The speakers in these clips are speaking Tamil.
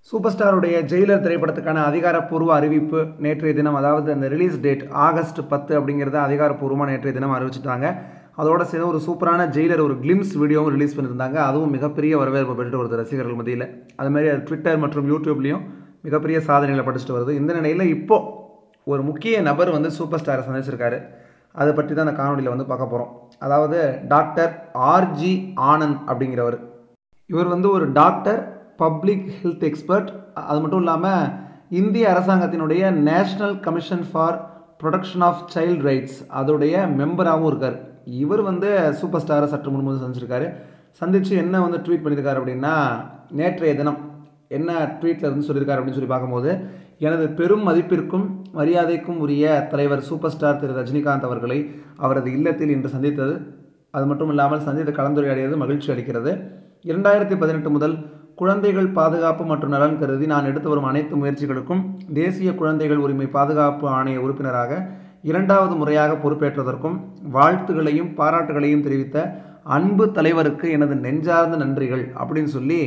சூப்பர் ஸ்டாருடைய ஜெயிலர் திரைப்படத்துக்கான அதிகாரப்பூர்வ அறிவிப்பு நேற்றைய தினம் அதாவது அந்த ரிலீஸ் டேட் ஆகஸ்ட் பத்து அப்படிங்கிறத அதிகாரப்பூர்வமாக நேற்றைய தினம் அறிவிச்சிட்டாங்க அதோட சேர்ந்து ஒரு சூப்பரான ஜெயிலர் ஒரு கிளிம்ஸ் வீடியோவும் ரிலீஸ் பண்ணியிருந்தாங்க அதுவும் மிகப்பெரிய வரவேற்பு பெற்று வருது ரசிகர்கள் மத்தியில் அது மாதிரி அது ட்விட்டர் மற்றும் யூடியூப்லேயும் மிகப்பெரிய சாதனைகளை படிச்சுட்டு வருது இந்த நிலையில் இப்போ ஒரு முக்கிய நபர் வந்து சூப்பர் ஸ்டாரை சந்திச்சிருக்காரு அதை பற்றி தான் அந்த காணொலியில் வந்து பார்க்க போகிறோம் அதாவது டாக்டர் ஆர்ஜி ஆனந்த் அப்படிங்கிறவர் இவர் வந்து ஒரு டாக்டர் பப்ளிக் ஹெல்த் எக்ஸ்பர்ட் அது மட்டும் இல்லாமல் இந்திய அரசாங்கத்தினுடைய national commission for protection of child rights அதோடைய மெம்பராகவும் இருக்கார் இவர் வந்து சூப்பர் ஸ்டாரை சற்று முன்பு சந்திச்சிருக்காரு சந்தித்து என்ன வந்து ட்வீட் பண்ணியிருக்காரு அப்படின்னா நேற்றைய தினம் என்ன ட்வீட்டில் இருந்து சொல்லியிருக்காரு அப்படின்னு சொல்லி பார்க்கும்போது எனது பெரும் மதிப்பிற்கும் மரியாதைக்கும் உரிய தலைவர் சூப்பர் ஸ்டார் திரு ரஜினிகாந்த் அவர்களை அவரது இல்லத்தில் இன்று சந்தித்தது அது மட்டும் இல்லாமல் சந்தித்து கலந்துரையாடியது மகிழ்ச்சி அளிக்கிறது இரண்டாயிரத்தி பதினெட்டு முதல் குழந்தைகள் பாதுகாப்பு மற்றும் நலன் கருதி நான் எடுத்து வரும் அனைத்து முயற்சிகளுக்கும் தேசிய குழந்தைகள் உரிமை பாதுகாப்பு ஆணைய உறுப்பினராக இரண்டாவது முறையாக பொறுப்பேற்றதற்கும் வாழ்த்துகளையும் பாராட்டுகளையும் தெரிவித்த அன்பு தலைவருக்கு எனது நெஞ்சார்ந்த நன்றிகள் அப்படின்னு சொல்லி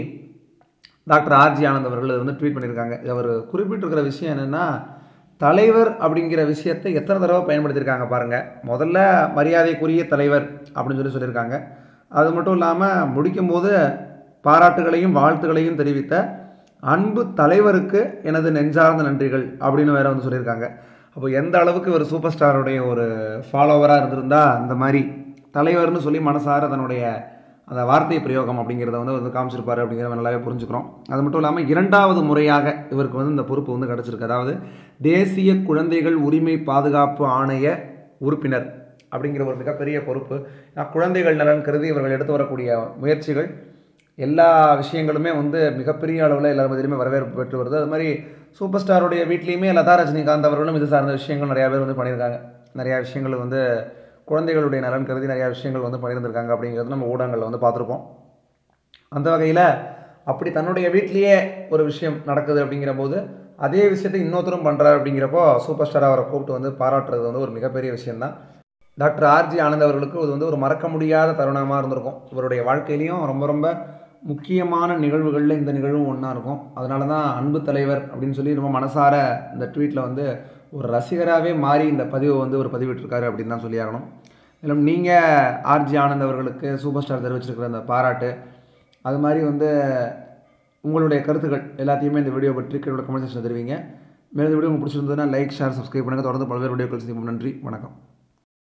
டாக்டர் ஆர்ஜி ஆனந்த் அவர்கள் வந்து ட்வீட் பண்ணியிருக்காங்க அவர் குறிப்பிட்டிருக்கிற விஷயம் என்னென்னா தலைவர் அப்படிங்கிற விஷயத்தை எத்தனை தடவை பயன்படுத்தியிருக்காங்க பாருங்கள் முதல்ல மரியாதைக்குரிய தலைவர் அப்படின்னு சொல்லி சொல்லியிருக்காங்க அது மட்டும் இல்லாமல் முடிக்கும்போது பாராட்டுகளையும் வாழ்த்துகளையும் தெரிவித்த அன்பு தலைவருக்கு எனது நெஞ்சார்ந்த நன்றிகள் அப்படின்னு வேற வந்து சொல்லியிருக்காங்க அப்போ எந்த அளவுக்கு ஒரு சூப்பர் ஸ்டாருடைய ஒரு ஃபாலோவராக இருந்திருந்தா இந்த மாதிரி தலைவர்னு சொல்லி மனசார தன்னுடைய அந்த வார்த்தை பிரயோகம் அப்படிங்கிறத வந்து வந்து காமிச்சிருப்பாரு அப்படிங்கிறத நல்லாவே புரிஞ்சுக்கிறோம் அது மட்டும் இல்லாமல் இரண்டாவது முறையாக இவருக்கு வந்து இந்த பொறுப்பு வந்து கிடச்சிருக்கு அதாவது தேசிய குழந்தைகள் உரிமை பாதுகாப்பு ஆணைய உறுப்பினர் அப்படிங்கிற ஒரு மிகப்பெரிய பொறுப்பு குழந்தைகள் நலன் கருதி இவர்கள் எடுத்து வரக்கூடிய முயற்சிகள் எல்லா விஷயங்களுமே வந்து மிகப்பெரிய அளவில் எல்லார் மத்தியிலுமே வரவேற்பு பெற்று வருது அது மாதிரி சூப்பர் ஸ்டாருடைய வீட்லேயுமே லதா ரஜினிகாந்த் அவர்களும் இது சார்ந்த விஷயங்கள் நிறையா பேர் வந்து பண்ணியிருக்காங்க நிறையா விஷயங்கள் வந்து குழந்தைகளுடைய நலன் கருதி நிறையா விஷயங்கள் வந்து பண்ணியிருந்திருக்காங்க அப்படிங்கிறது நம்ம ஊடகங்களில் வந்து பார்த்துருப்போம் அந்த வகையில் அப்படி தன்னுடைய வீட்லேயே ஒரு விஷயம் நடக்குது அப்படிங்கிற போது அதே விஷயத்தை இன்னொருத்தரும் பண்ணுறாரு அப்படிங்கிறப்போ சூப்பர் ஸ்டார் அவரை கூப்பிட்டு வந்து பாராட்டுறது வந்து ஒரு மிகப்பெரிய விஷயம்தான் டாக்டர் ஆர்ஜி ஆனந்த் அவர்களுக்கு இது வந்து ஒரு மறக்க முடியாத தருணமாக இருந்திருக்கும் இவருடைய வாழ்க்கையிலையும் ரொம்ப ரொம்ப முக்கியமான நிகழ்வுகளில் இந்த நிகழ்வும் ஒன்றா இருக்கும் அதனால தான் அன்பு தலைவர் அப்படின்னு சொல்லி ரொம்ப மனசார இந்த ட்வீட்டில் வந்து ஒரு ரசிகராகவே மாறி இந்த பதிவை வந்து ஒரு பதிவிட்டிருக்காரு அப்படின்னு தான் சொல்லி ஆகணும் மேலும் நீங்கள் ஆர்ஜி ஆனந்த் அவர்களுக்கு சூப்பர் ஸ்டார் தெரிவிச்சிருக்கிற அந்த பாராட்டு அது மாதிரி வந்து உங்களுடைய கருத்துக்கள் எல்லாத்தையுமே இந்த வீடியோ பற்றி கீழே கமெண்ட் செக்ஷனில் தெரிவிங்க மேலும் இந்த வீடியோ உங்களுக்கு பிடிச்சிருந்ததுன்னா லைக் ஷேர் சப்ஸ்கிரைப் பண்ணுங்கள் தொடர்ந்து பல்வேறு வீடியோக்கள் செய்யும் நன்றி வணக்கம்